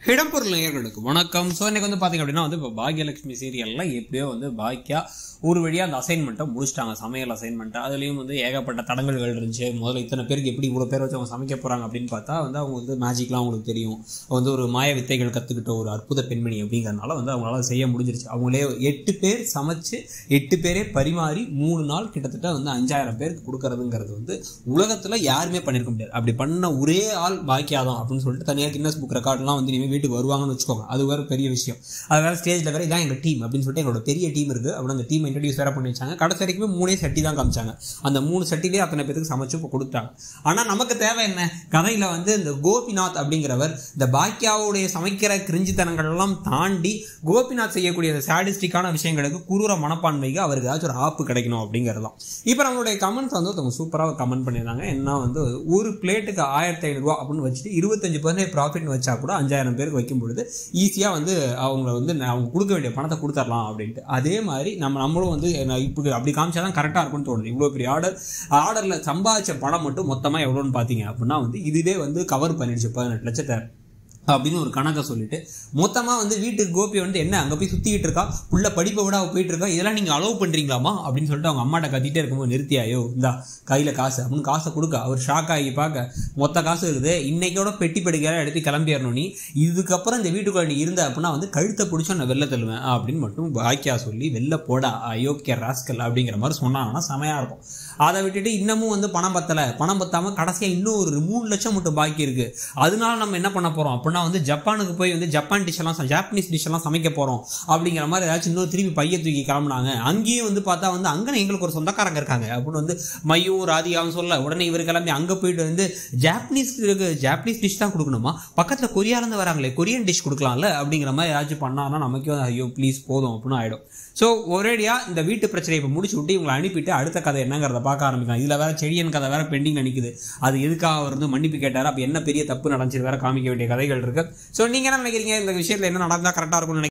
இடம்பொருள் நேயர்களுக்கு வணக்கம் ஸோ இன்னைக்கு வந்து பார்த்தீங்க அப்படின்னா வந்து இப்போ பாக்யலட்சுமி சீரியலில் எப்படியோ வந்து பாக்கியா ஒரு வழியாக அந்த அசைன்மெண்ட்டை முடிச்சிட்டாங்க சமையல் அசைன்மெண்ட்டை அதுலேயும் வந்து ஏகப்பட்ட தடங்கல்கள் இருந்துச்சு முதல்ல இத்தனை பேருக்கு எப்படி இவ்வளோ பேர் வச்சு அவங்க சமைக்க போகிறாங்க அப்படின்னு பார்த்தா வந்து அவங்க வந்து மேஜிக்லாம் அவங்களுக்கு தெரியும் வந்து ஒரு மாய வித்தைகள் கற்றுக்கிட்ட ஒரு அற்புத பெண்மணி அப்படிங்கிறனால வந்து அவங்களால செய்ய முடிஞ்சிருச்சு அவங்களே எட்டு பேர் சமைச்சு எட்டு பேரே பரிமாறி மூணு நாள் கிட்டத்தட்ட வந்து அஞ்சாயிரம் பேருக்கு கொடுக்கறதுங்கிறது வந்து உலகத்தில் யாருமே பண்ணியிருக்க முடியாது அப்படி பண்ண ஒரே ஆள் பாக்கியாதான் அப்படின்னு சொல்லிட்டு தனியாக கின்னஸ் புக் ரெக்கார்ட்லாம் வந்து இனிமேல் வீட்டுக்கு வருவாங்கன்னு வச்சுக்கோங்க அது வேறு பெரிய விஷயம் அது வேறு ஸ்டேஜில் வேறு இதான் எங்கள் டீம் அப்படின்னு சொல்லிட்டு எங்களோட பெரிய டீம் இருக்குது அப்படின்னு அந்த டீம் இன்ட்ரடியூஸ் வேறு பண்ணி வச்சாங்க கடைசி வரைக்குமே மூணே சட்டி தான் காமிச்சாங்க அந்த மூணு சட்டிலே அத்தனை பேருக்கு சமைச்சு இப்போ கொடுத்தாங்க ஆனால் நமக்கு தேவை என்ன கதையில் வந்து இந்த கோபிநாத் அப்படிங்கிறவர் இந்த பாக்கியாவுடைய சமைக்கிற கிரிஞ்சித்தனங்கள் எல்லாம் தாண்டி கோபிநாத் செய்யக்கூடிய இந்த சாடிஸ்டிக்கான விஷயங்களுக்கு குரூர மனப்பான்மைக்கு அவருக்கு ஏதாச்சும் ஒரு ஆப்பு கிடைக்கணும் அப்படிங்கிறது தான் இப்போ நம்மளுடைய கமெண்ட்ஸ் வந்து ஒருத்தவங்க சூப்பராக கமெண்ட் பண்ணியிருந்தாங்க என்ன வந்து ஒரு பிளேட்டுக்கு ஆயிரத்தி ஐநூறுரூவா அப்படின்னு வச்சுட்டு இருபத்தஞ்சு பர்சன்டேஜ் ப்ராஃபிட்னு வச்சா கூட அஞ்சாயிரம் பேருக்கு வைக்கும் பொழுது ஈஸியாக வந்து அவங்க வந்து நான் அவங்க கொடுக்க வேண்டிய பணத்தை கொடுத்துடலாம் அப்படின்ட்டு அதே மாதிரி நம்ம நம்மளும் வந்து நான் இப்படி அப்படி காமிச்சா தான் கரெக்டாக இருக்கும்னு தோணுது இவ்வளோ பெரிய ஆர்டர் ஆர்டரில் சம்பாதிச்ச பணம் மட்டும் மொத்தமாக எவ்வளோன்னு பார்த்தீங்க அப்படின்னா வந்து இதுவே வந்து கவர் பண்ணிடுச்சு பதினெட்டு லட்சத்தை அப்படின்னு ஒரு கணக்கை சொல்லிட்டு மொத்தமாக வந்து வீட்டுக்கு கோபி வந்து என்ன அங்கே போய் சுற்றிக்கிட்டு இருக்கா புள்ள படிப்பை விட அவள் போயிட்டு இருக்கா இதெல்லாம் நீங்கள் அலோவ் பண்ணுறீங்களாமா அப்படின்னு சொல்லிட்டு அவங்க அம்மாட்ட கத்திட்டே இருக்கும்போது நிறுத்தியாயோ இந்தா கையில் காசு அப்படின்னு காசை கொடுக்க அவர் ஷாக் ஆகி பார்க்க மொத்த காசு இருக்குது இன்னைக்கோட பெட்டி படிக்கலாம் எடுத்து கிளம்பிடணும் நீ இதுக்கப்புறம் இந்த வீட்டுக்குள்ள நீ இருந்த அப்படின்னா வந்து கழுத்தை பிடிச்சா நான் வெளில தள்ளுவேன் அப்படின்னு மட்டும் பாக்கியா சொல்லி வெளில போடா அயோக்கிய ராஸ்கல் அப்படிங்கிற மாதிரி சொன்னாங்கன்னா செமையாக இருக்கும் அதை விட்டுட்டு இன்னமும் வந்து பணம் பத்தலை பணம் பத்தாமல் கடைசியாக இன்னும் ஒரு மூணு லட்சம் மட்டும் பாக்கி இருக்குது அதனால நம்ம என்ன பண்ண போகிறோம் அப்படின்னா வந்து ஜப்பானுக்கு போய் வந்து ஜப்பான் டிஷ் எல்லாம் ச- ஜாப்பனீஸ் டிஷ் எல்லாம் சமைக்க போகிறோம் அப்படிங்கிற மாதிரி ஏதாச்சும் இன்னும் திருப்பி பைய தூக்கி கிளம்புனாங்க அங்கேயும் வந்து பார்த்தா வந்து அங்கே எங்களுக்கு ஒரு சொந்தக்காரங்க இருக்காங்க அப்படின்னு வந்து மையும் ராதிகாவும் சொல்ல உடனே இவர் கிளம்பி அங்கே போயிட்டு வந்து ஜாப்பனீஸ் இருக்கு ஜாப்பனீஸ் டிஷ் தான் கொடுக்கணுமா பக்கத்தில் கொரியாலேருந்து வராங்களே கொரியன் டிஷ் கொடுக்கலாம்ல அப்படிங்கிற மாதிரி ஏதாச்சும் பண்ணாருன்னா நமக்கே வந்து ஐயோ ப்ளீஸ் போதும் அப்படின்னு ஆகிடும் ஸோ ஒரேடியாக இந்த வீட்டு பிரச்சனையை இப்போ முடிச்சு விட்டு இவங்களை அனுப்பிட்டு அடுத்த கதை என்னங்கிறத பார்க்க ஆரம்பிக்கலாம் இதில் வேற செடியன் கதை வேற பெண்டிங் நிற்குது அது எதுக்காக அவர் வந்து மன்னிப்பு கேட்டார் அப்போ என்ன பெரிய தப்பு நடந்துச்சு வேற காமிக்க வேண்டிய கதைகள் இருக்கு ஸோ நீங்கள் என்ன நினைக்கிறீங்க இந்த விஷயத்தில் என்ன நடந்தால் கரெக்டாக இருக்கும்னு நினைக்கிறீங்க